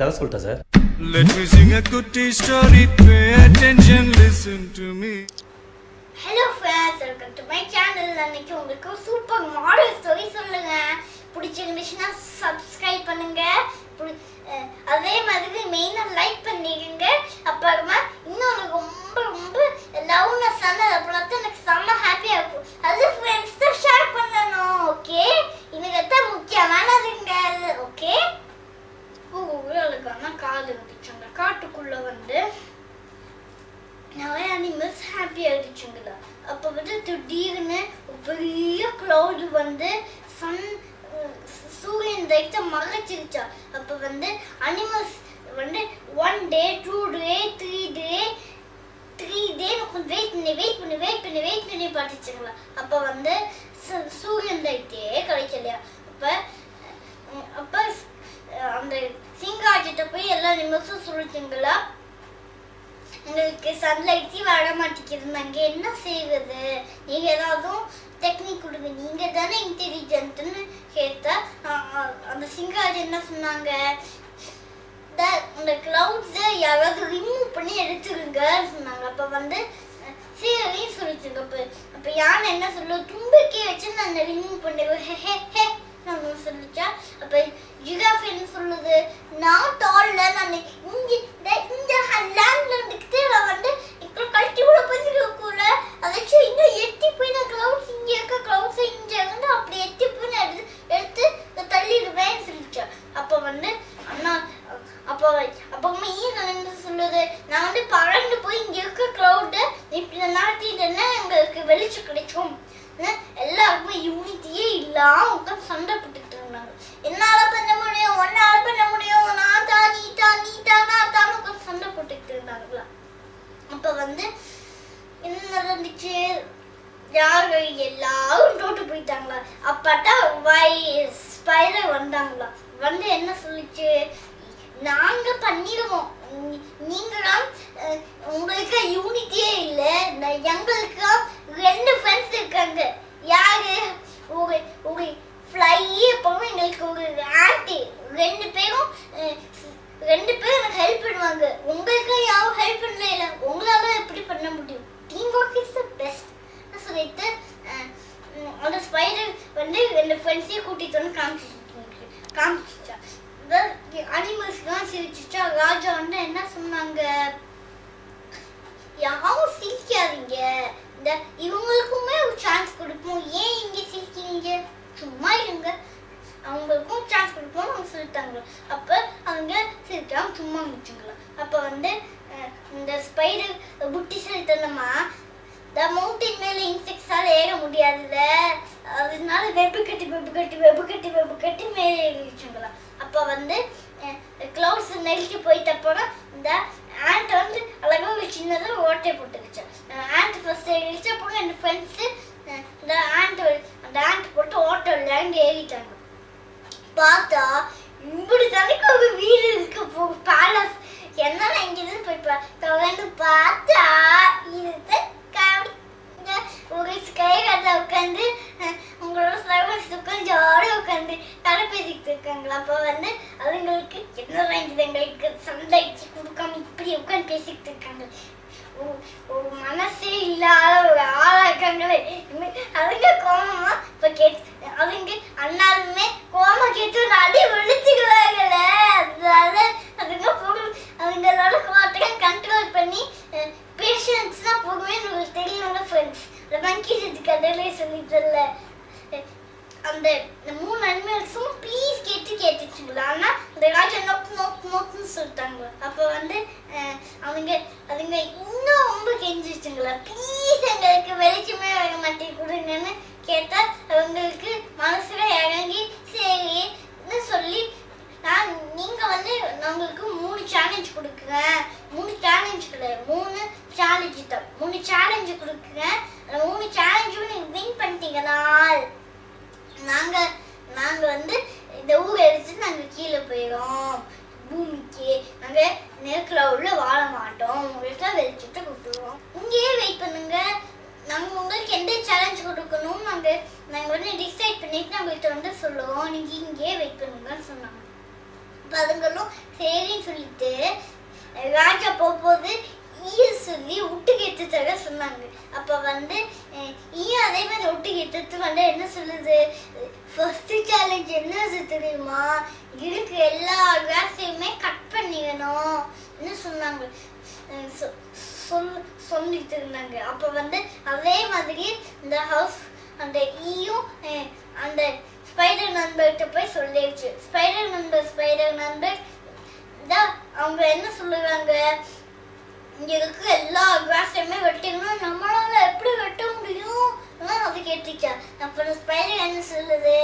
கதை சொல்லிட்டேன் sir Let me sing a goody story. Pay attention, listen to me. Hello friends welcome to my channel அன்னைக்கு உங்களுக்கு super model story சொல்லுங்க பிடிச்சிருந்துச்சுன்னா subscribe பண்ணுங்க புடி- அஹ் அதே மாதிரி மெயினாக லைக் பண்ணிடுங்க அப்புறமா இன்னொன்று ரொம்ப ரொம்ப லவ்னஸ் ஆன அப்புறம் தான் எனக்கு செம்ம ஹாப்பியாக இருக்கும் அது ஃப்ரெண்ட்ஸ் தான் ஷேர் பண்ணணும் ஓகே எனக்கு தான் முக்கியமானதுங்க ஓகே ஒரு அழகான காது வந்துச்சு அந்த காட்டுக்குள்ளே வந்து நிறைய அனிமல்ஸ் ஹாப்பியாக இருந்துச்சுங்களா அப்போ வந்து திடீர்னு ஒரு பெரிய க்ளவுடு வந்து சன் சூரியன் லைட்டை மறைச்சிருச்சா அப்போ வந்து அனிமல்ஸ் வந்து one day two day three day three day கொஞ்சம் வெயிட் பண்ணி வெயிட் பண்ணி வெயிட் பண்ணி வெயிட் பண்ணி பார்த்துச்சுங்களா அப்போ வந்து சு- சூரியன் லைட்டே கிடைக்கலையா அப்போ அப்போ அந்த சிங்காஜிட்ட போய் எல்லா நிமிஷம் சொல்லிச்சுங்களா எங்களுக்கு சன்லைட்டே வர மாட்டேங்குது நாங்க என்ன செய்வது நீங்க ஏதாவது டெக்னிக் கொடுங்க நீங்க தானே இன்டெலிஜென்ட்னு கேட்டா அ- அ- அந்த சிங்காஜ் என்ன சொன்னாங்க "The- அந்த கிளவுட்ஸை யாராவது ரிமூவ் பண்ணி எடுத்துருங்க சொன்னாங்க அப்ப வந்து அஹ், சரின்னு சொல்லிச்சுங்க அப்ப அப்ப யானை என்ன சொல்லு தும்பிக்கை வச்சு நான் ரிமூவ் பண்ணுவேன் ஹே ஹே ஹே நம்ம சொல்லிச்சா அப்ப ஜிராஃப் என்ன சொல்லுது நான் டால்ல நான் இங்க இந்த- இந்த லேண்ட்ல இருந்துக்கிட்டு நான் வந்து இப்போ கழட்டி கூட போயிருக்கல அதாச்சும் இன்னும் எட்டி போய் நான் க்ளவுட்ஸ் இங்க இருக்க க்ளவுட்ஸ் இங்க இருந்து அப்படி எட்டி போய் நான் எடுத்து எடுத்து இதை தள்ளிடுவேன்னு சொல்லிச்சா அப்ப வந்து அண்ணா அப்போ அப்பமா ஈகல் என்ன சொல்லுது நான் வந்து பறந்து போய் இங்க இருக்க க்ளவுட் இப்படி நடத்திட்டேன்னா எங்களுக்கு வெளிச்சம் கிடைக்கும் ஆனா, எல்லாருக்குமே யூனிட்டியே இல்லாம உட்காந்து சண்டை போட்டுக்கிட்டு இருந்தாங்க என்னால பண்ண முடியும் உன்னால பண்ண முடியும் நான் தான் நீ தான் நீ தான் நான் தான் உட்காந்து சண்டை போட்டுக்கிட்டு இருந்தாங்களா அப்ப வந்து என்ன நடந்துச்சு யாரு எல்லாரும் தோட்டு போயிட்டாங்களா அப்பதான் வை ஸ்பைடர் வந்தாங்களா வந்து என்ன சொல்லிச்சு நாங்க பண்ணிடுவோம் நீ- நீங்களாம் அஹ், உங்களுக்கு யூனிட்டியே இல்ல ந- எங்களுக்கு ரெண்டு ஃப்ரெண்ட்ஸ் இருக்காங்க யாரு ஒரு ஒரு ஃப்ளை அப்புறம் எங்களுக்கு ஒரு ஆண்டி ரெண்டு பேரும் அஹ், ரெண்டு பேரும் எனக்கு ஹெல்ப் பண்ணுவாங்க உங்களுக்கு யாரும் ஹெல்ப் பண்ணல இல்ல உங்களால எப்படி பண்ண முடியும் team work is the best சொல்லிட்டு அஹ், உம், அந்த ஸ்பைடர் வந்து ரெண்டு ஃப்ரெண்ட்ஸையும் கூட்டிட்டு வந்து காமிச்சிட்டு காமிச்சிச்சா அனிமல்ஸ்லாம் சிரிச்சிச்சா ராஜா வந்து என்ன சொன்னாங்க யாரும் சிரிக்காதீங்க இந்த இவங்களுக்குமே ஒரு சான்ஸ் கொடுப்போம் ஏன் இங்க சிரிக்கிறீங்க சும்மா இருங்க அவங்களுக்கும் சான்ஸ் கொடுப்போம்னு அவங்க சொல்லிட்டாங்க அப்ப அவங்க சிரிக்காம சும்மா இருந்துச்சுங்களா அப்ப வந்து அஹ், இந்த ஸ்பைடர் புத்திசாலித்தனமா இந்த மவுண்டன் மேல இன்செக்ட்ஸால ஏற முடியாதுல்ல அதனால வெப்பு கட்டி வெப்பு கட்டி வெப்பு கட்டி வெப்பு கட்டி மேலே ஏறிச்சுங்களா அப்ப வந்து கிளவுட்ஸ் நெருக்கி போயிட்டப்பறம் இந்த ஆண்ட் வந்து அழகா ஒரு சின்னதாக ஓட்டை போட்டுக்கிச்சு ஆண்ட் ஃபர்ஸ்ட் ஏறிச்சு அப்புறம் என் ஃப்ரெண்ட்ஸு இந்த ஆண்ட் அந்த ஆண்ட் போட்டு ஓட்டை விளையாண்டு ஏறிட்டாங்க பார்த்தா இப்படி தனக்கு ஒரு வீடு இருக்கு போ பேலஸ் என்னால இங்கிருந்து போய் பா- தொடர்ந்து பார்த்தா இது காமிங்க ஒரு ஸ்கை கதை உட்காந்து உங்களோட சர்வன்ஸ் உட்காந்து ஜாலியாக உட்காந்து கதை பேசிக்கிட்டு இருக்காங்களா அப்போ வந்து அதுங்களுக்கு என்ன வாங்கிது எங்களுக்கு சந்தைச்சு கொடுக்காம இப்படி உட்காந்து பேசிக்கிட்டு இருக்காங்க ஒரு- ஒரு மனசே இல்லாத ஒரு ஆளா இருக்காங்களே இனிமே அவங்க கோமமா இப்ப கேட்டு அவங்க அண்ணாலுமே கோமா கேட்டு ஒரு அடி விழுத்துக்குவாங்கல்ல அதனால அதுங்க பொறு- அவங்களோட கோட்டையை கண்ட்ரோல் பண்ணி பேஷன்ஸ்னா பொறுமே உங்களுக்கு தெரியும்ல ஃப்ரெண்ட்ஸ் இந்த மங்கி செஞ்சு கதையிலே சொல்லித்தரல அந்த இந்த மூணு அனிமல்ஸும் ப்ளீஸ் கேட்டு கேட்டுச்சுங்களா ஆனா இந்த ராஜா நோக்கு நோக்கு நோக்குன்னு சொல்லிட்டாங்க அப்போ வந்து அஹ், அவங்க அதுங்க இன்னும் ரொம்ப கெஞ்சிச்சுங்களா ப்ளீஸ் எங்களுக்கு வெளிச்சமே வர மாட்டேன் கொடுங்கன்னு கேட்டா அவங்களுக்கு மனசுல இறங்கி சரின்னு சொல்லி நான் நீங்க வந்து நான் உங்களுக்கு மூணு சேலஞ்ச் கொடுக்குறேன் மூணு சேலஞ்ச் கிடையாது மூணு சேலஞ்சு தான் மூணு சேலஞ்சு கொடுக்குறேன் அந்த மூணு சேலஞ்சும் நீங்க வின் பண்ணிட்டீங்கன்னா நாங்க நாங்க வந்து இந்த ஊரை எடுத்து நாங்க கீழே போயிடும் பூமிக்கு நாங்க நேர்கில் உள்ள வாழ மாட்டோம் உங்களுக்கு வெளிச்சிட்டு கொடுத்துருவோம் இங்கேயே வெயிட் பண்ணுங்க நாங்க உங்களுக்கு எந்த சேலஞ்ச் கொடுக்கணும் நாங்க நாங்க வந்து டிசைட் பண்ணிட்டு நம்மகிட்ட வந்து சொல்லுவோம் நீங்க இங்கேயே வெயிட் பண்ணுங்கன்னு சொன்னாங்க அப்ப அதுங்களும் சரின்னு சொல்லிட்டு ராஜா போகும்போது ஈய சொல்லி ஒட்டுக்கு எடுத்து தர சொன்னாங்க அப்ப வந்து அஹ், ஈயும் அதே மாதிரி ஒட்டுக்கு எடுத்து வந்து என்ன சொல்லுது ஃபர்ஸ்ட் சேலஞ்ச் என்னது தெரியுமா இருக்கு எல்லா கிராஸையுமே கட் பண்ணிக்கணும் என்ன சொன்னாங்க அஹ், சொ- சொல் சொல்லிட்டு இருந்தாங்க அப்ப வந்து அதே மாதிரி இந்த ஹவுஸ் அந்த ஈயும் அஹ், அந்த ஸ்பைடர் நண்பர்கிட்ட போய் சொல்லிடுச்சு ஸ்பைடர் நண்பர் ஸ்பைடர் நண்பர் தான் அவங்க என்ன சொல்லுவாங்க இங்க இருக்க எல்லா கிராஸையுமே வெட்டிக்கணும் நம்மளால எப்படி வெட்ட முடியும் எல்லாம் அது கேட்டுச்சா அப்ப ஸ்பைடர் என்ன சொல்லுது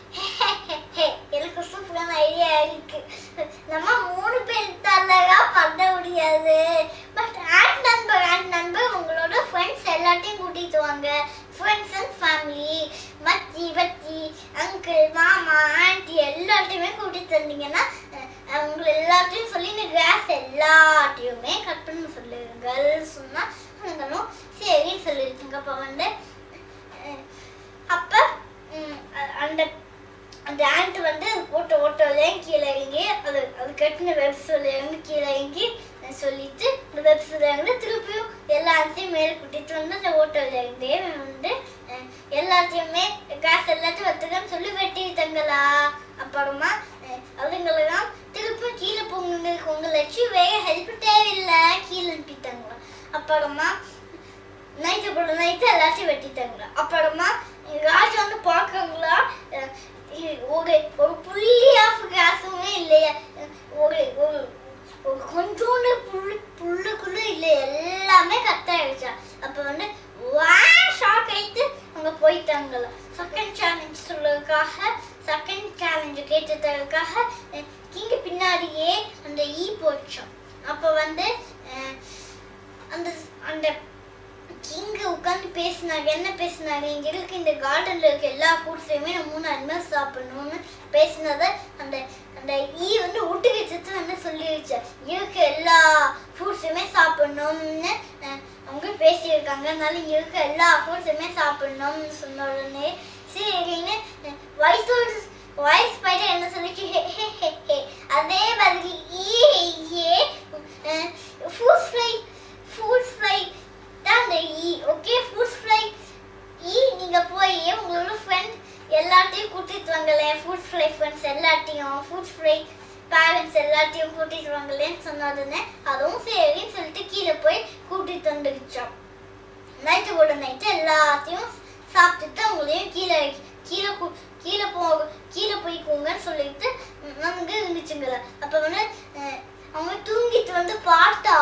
எனக்கு சூப்பரான ஐடியா இருக்கு நம்ம மூணு பேர் தல்லகா பண்ண முடியாது பட் ஆண்ட் நண்பர் ஆண்ட் நண்பர் உங்களோட ஃப்ரெண்ட்ஸ் எல்லாத்தையும் கூட்டிட்டு வாங்க ஃப்ரெண்ட்ஸ் அண்ட் ஃபேமிலி மச்சி பச்சி அங்கிள் மாமா ஆண்டி எல்லாத்தையுமே கூட்டிட்டு வந்தீங்கன்னா அஹ், அவங்க எல்லாத்தையும் சொல்லி இந்த கிராஸ் எல்லாத்தையுமே கட் பண்ண சொல்லுங்கள் சொன்னா அவங்களும் சரின்னு சொல்லியிருக்குங்க அப்போ வந்து அஹ், அப்ப ம், அ- அந்த அந்த ஆண்ட் வந்து அது போட்ட ஓட்டோலையும் கீழே இறங்கி அது அது கட்டின வெப்சைட்ல இருந்து கீழே இறங்கி அஹ், சொல்லிட்டு இந்த வெப்சைட்ல இருந்து திருப்பியும் எல்லா ஆண்டையும் மேலே கூட்டிட்டு வந்து அந்த ஓட்டோல இருந்தே வந்து அஹ், எல்லாத்தையுமே காசு எல்லாத்தையும் வத்துக்கன்னு சொல்லி வெட்டிட்டாங்களா அப்புறமா அஹ், அதுங்களெல்லாம் திருப்பியும் கீழே போங்க உங்க லட்சியம் வேக ஹெல்ப் தேவையில்லை கீழே அனுப்பிட்டாங்களா அப்புறமா நைட்டு போல நைட்டு எல்லாத்தையும் வெட்டிட்டாங்க அப்புறமா ராஜா வந்து பார்க்கறவங்களா அஹ், இ- ஒரு ஒரு புள்ளி ஆஃப் கிராஸுமே இல்லையா அஹ், ஒரு ஒரு ஒரு கொஞ்சோண்டு புல்லு புல்லுக்குள்ள இல்லை எல்லாமே கத்தாயிடுச்சா அப்ப வந்து வா ஷாக் ஆயிட்டு அங்க போயிட்டாங்களா செகண்ட் சேலஞ்ச் சொல்றதுக்காக செகண்ட் சேலஞ்சு கேட்டதுக்காக கிங்க பின்னாடியே அந்த ஈ போச்சான் அப்ப வந்து அஹ், அந்த அந்த கிங்க உட்காந்து பேசினாங்க என்ன பேசினாங்க இங்க இருக்க இந்த கார்டன்ல இருக்க எல்லா ஃப்ரூட்ஸையுமே நம்ம மூணு அனிமல்ஸ் சாப்பிடணும்னு பேசினத அந்த அந்த ஈ வந்து ஒட்டுக்கு சித்து வந்து சொல்லிடுச்சு இருக்க எல்லா ஃப்ரூட்ஸுமே சாப்பிடணும்னு அஹ், அவங்க பேசியிருக்காங்க அதனால இங்க இருக்க எல்லா ஃப்ரூட்ஸுமே சாப்பிடணும்னு சொன்ன உடனே சரின்னு வயசோட வாய்ஸ் ஸ்பைடர் என்ன சொல்லிச்சு ஹே ஹே ஹே ஹே அதே மாதிரி ஈ ஏ ஃப்ரூட்ஸ் ஃப்ரை ஃப்ரூட்ஸ் ஃப்ரை தான் அந்த ஈ ஓகே ஃப்ரூட்ஸ் ஃப்ரை ஈ நீங்க போய் உங்களோட ஃப்ரெண்ட் எல்லாத்தையும் கூட்டிட்டு வாங்களேன் ஃப்ரூட்ஸ் ஃப்ரை ஃப்ரெண்ட்ஸ் எல்லாத்தையும் ஃப்ரூட்ஸ் ஃப்ரை பேரண்ட்ஸ் எல்லாத்தையும் கூட்டிட்டு வாங்களேன்னு சொன்ன உடனே அதுவும் சரின்னு சொல்லிட்டு கீழே போய் கூட்டிட்டு வந்துருச்சோம் நைட்டு ஒரு நைட்டு எல்லாத்தையும் சாப்பிட்டுட்டு அவங்களையும் கீழே கீழே கு- கீழே போ கீழே போய்க்கோங்கன்னு சொல்லிட்டு நமக்கு இருந்துச்சுங்கள அப்ப வந்து அஹ், அவங்க தூங்கிட்டு வந்து பார்த்தா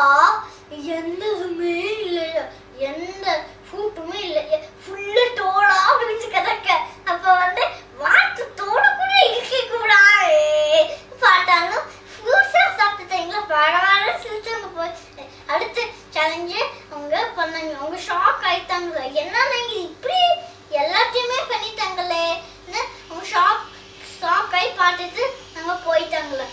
எந்ததுமே இல்லையா எந்த ஃபுட்டுமே இல்லை ஃபுல்லு தோலா விழிச்சு கிடக்க அப்ப வந்து வாட்டு தோட கூட இருக்க கூடாது பார்த்தாலும் ஃப்ரூட்ஸா சாப்பிட்டுட்டீங்களா பரவாயில்ல சிரிச்சாங்க போய் அடுத்த சேலஞ்சு அவங்க பண்ணாங்க அவங்க ஷாக் ஆயிட்டாங்க என்ன நீங்க இப்படி எல்லாத்தையுமே பண்ணிட்டாங்களே ன்னு அவங்க ஷாக் ஷாக் ஆகி பார்த்துட்டு நாங்க போயிட்டாங்களே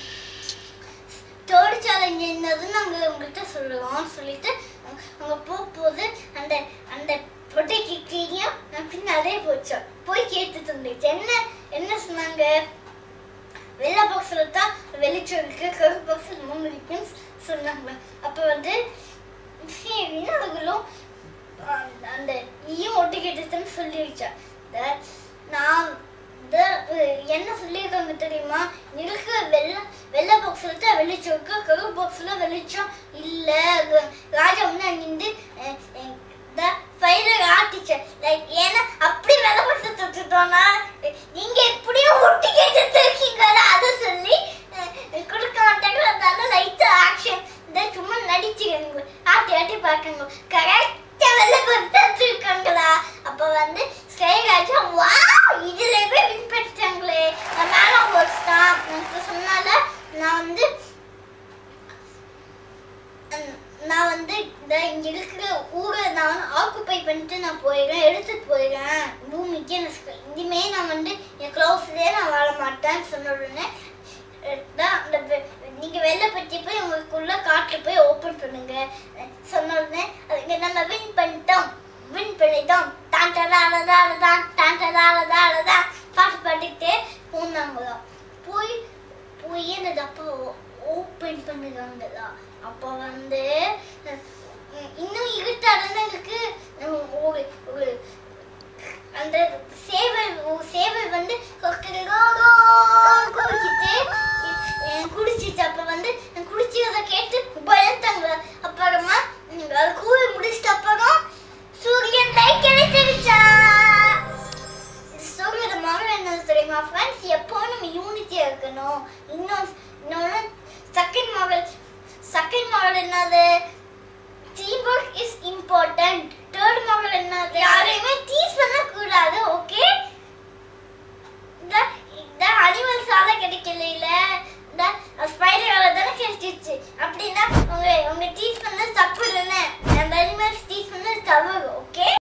தேர்ட் சேலஞ்ச் என்னதுன்னு நாங்கள் உங்கள்கிட்ட சொல்லுவோம் சொல்லிட்டு அவங்க- அவங்க போகும்போது அந்த அந்த பொட்டைக்கு கீழேயும் நான் பின்னாலே போச்சோம் போய் கேட்டுட்டு இருந்துச்சு என்ன என்ன சொன்னாங்க வெள்ளை பாக்ஸில் தான் வெளிச்சம் இருக்கு கருப்பு பாக்ஸில் மூணு இருக்குன்னு சொன்னாங்க அப்போ வந்து சரின்னு அதுகளும் அந்த- அந்த ஈயும் ஒட்டு கேட்டுச்சுன்னு சொல்லிடுச்சா இந்த நான் இந்த அஹ், என்ன சொல்லியிருக்காங்க தெரியுமா இருக்க வெள்ளை வெள்ளை பாக்ஸில் தான் வெளிச்சம் இருக்கு கருப்பு பாக்ஸில் வெளிச்சம் இல்லை ராஜா வந்து அங்கிருந்து அஹ், அஹ், இந்த ஃபைலர் ஆட்டிச்சு லைக் ஏன்னா அப்படி வெள்ளை பாக்ஸை தொட்டுட்டோம்னா அஹ், நீங்க எப்படியும் ஒட்டி கேட்டு இருக்கீங்களா அதை சொல்லி அஹ், கொடுக்க மாட்டாங்க அதனால லைட் ஆக்ஷன் இந்த சும்மா நடிச்சுக்கோங்க ஆட்டி ஆட்டி பார்க்கங்க கரெக்டா வெள்ளை பாக்ஸ் இருக்காங்களா அப்ப வந்து ஸ்கை ராஜா வா இதுல போய் வின் பண்ணிட்டாங்களே நான் மேல ஒர்க்ஸ் தான் எனக்கு சொன்னால நான் வந்து உம், நான் வந்து இந்த இங்க இருக்கிற ஊரை நான் வந்து ஆக்குப்பை பண்ணிட்டு நான் போயிடுறேன் எடுத்துட்டு போயிடுறேன் பூமிக்கு எனக்கு இனிமே நான் வந்து என் க்ளோஸ்லயே நான் வாழ மாட்டேன்னு சொன்ன உடனே அஹ், தான் அந்த வெ- நீங்க வெளில பற்றி போய் உங்களுக்குள்ள காட்டு போய் ஓபன் பண்ணுங்க அஹ், சொன்ன உடனே அதுங்க நம்ம வின் பண்ணிட்டோம் வின் பண்ணிட்டோம் டான் டான் டான் டான் டான் டான் டான் டான் பாட்டு பாடிக்கிட்டே போனாங்களாம் போய் போய் அந்த டப்பா ஓப்பன் பண்ணுறாங்களா அப்போ வந்து அஹ், இன்னும் இருட்டாதானே இருக்கு